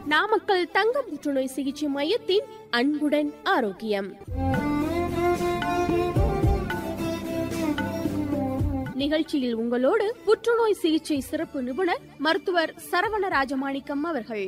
நாமக்கல் தங்க புற்றுநோய் சிகிச்சை மையத்தின் அன்புடன் ஆரோக்கியம் நிகழ்ச்சியில் உங்களோடு புற்றுநோய் சிகிச்சை சிறப்பு நிபுணர் மருத்துவர் சரவண ராஜமாணிக்கம் அவர்கள்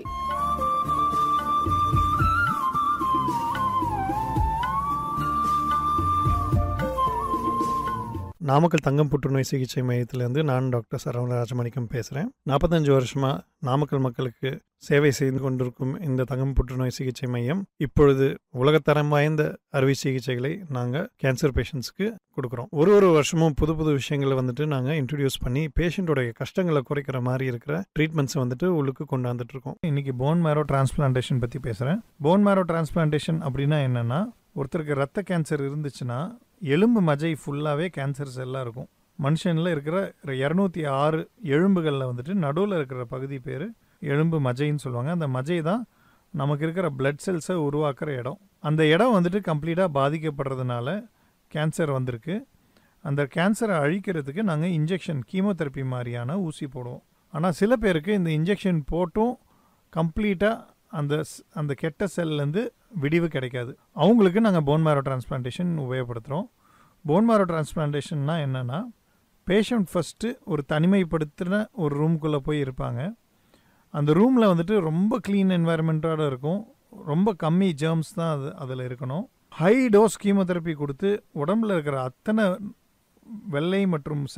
நாமக்கல் தங்கம் புற்றுநோய் சிகிச்சை மையத்திலேருந்து நான் டாக்டர் சரவண ராஜமாணிக்கம் பேசுகிறேன் நாற்பத்தஞ்சு வருஷமாக நாமக்கல் மக்களுக்கு சேவை செய்து கொண்டிருக்கும் இந்த தங்கம் புற்றுநோய் சிகிச்சை மையம் இப்பொழுது உலகத்தரம் வாய்ந்த அறுவை சிகிச்சைகளை நாங்கள் கேன்சர் பேஷண்ட்ஸ்க்கு கொடுக்குறோம் ஒரு ஒரு வருஷமும் புது புது விஷயங்களை வந்துட்டு நாங்கள் இன்ட்ரடியூஸ் பண்ணி பேஷண்ட்டோடைய கஷ்டங்களை குறைக்கிற மாதிரி இருக்கிற ட்ரீட்மெண்ட்ஸை வந்துட்டு உள்ளுக்கு கொண்டாந்துட்டு இருக்கோம் இன்னைக்கு போன் மேரோ டிரான்ஸ்பிளான்டேஷன் பற்றி பேசுகிறேன் போன் மேரோ டிரான்ஸ்பிளான்டேஷன் அப்படின்னா என்னென்னா ஒருத்தருக்கு ரத்த கேன்சர் இருந்துச்சுன்னா எலும்பு மஜை ஃபுல்லாகவே கேன்சர் செல்லாக இருக்கும் மனுஷனில் இருக்கிற இரநூத்தி ஆறு எலும்புகளில் வந்துட்டு நடுவில் இருக்கிற பகுதி பேர் எலும்பு மஜைன்னு சொல்லுவாங்க அந்த மஜை தான் நமக்கு இருக்கிற பிளட் செல்ஸை உருவாக்குற இடம் அந்த இடம் வந்துட்டு கம்ப்ளீட்டாக பாதிக்கப்படுறதுனால கேன்சர் வந்திருக்கு அந்த கேன்சரை அழிக்கிறதுக்கு நாங்கள் இன்ஜெக்ஷன் கீமோதெரப்பி மாதிரியான ஊசி போடுவோம் ஆனால் சில பேருக்கு இந்த இன்ஜெக்ஷன் போட்டும் கம்ப்ளீட்டாக அந்த ஸ்- அந்த கெட்ட செல்லேருந்து விடிவு கிடைக்காது அவங்களுக்கு நாங்கள் போன் மேரோ டிரான்ஸ்பிளான்டேஷன் உபயோகப்படுத்துகிறோம் போன் மேரோ டிரான்ஸ்பிளான்டேஷன்னா என்னென்னா பேஷண்ட் ஃபஸ்ட்டு ஒரு தனிமைப்படுத்தின ஒரு ரூம்குள்ளே போய் இருப்பாங்க அந்த ரூமில் வந்துட்டு ரொம்ப க்ளீன் என்வாயர்மெண்ட்டோட இருக்கும் ரொம்ப கம்மி ஜேர்ம்ஸ் தான் அது அதில் இருக்கணும் ஹை டோஸ் கீமோதெரப்பி கொடுத்து உடம்புல இருக்கிற அத்தனை வெள்ளை மற்றும்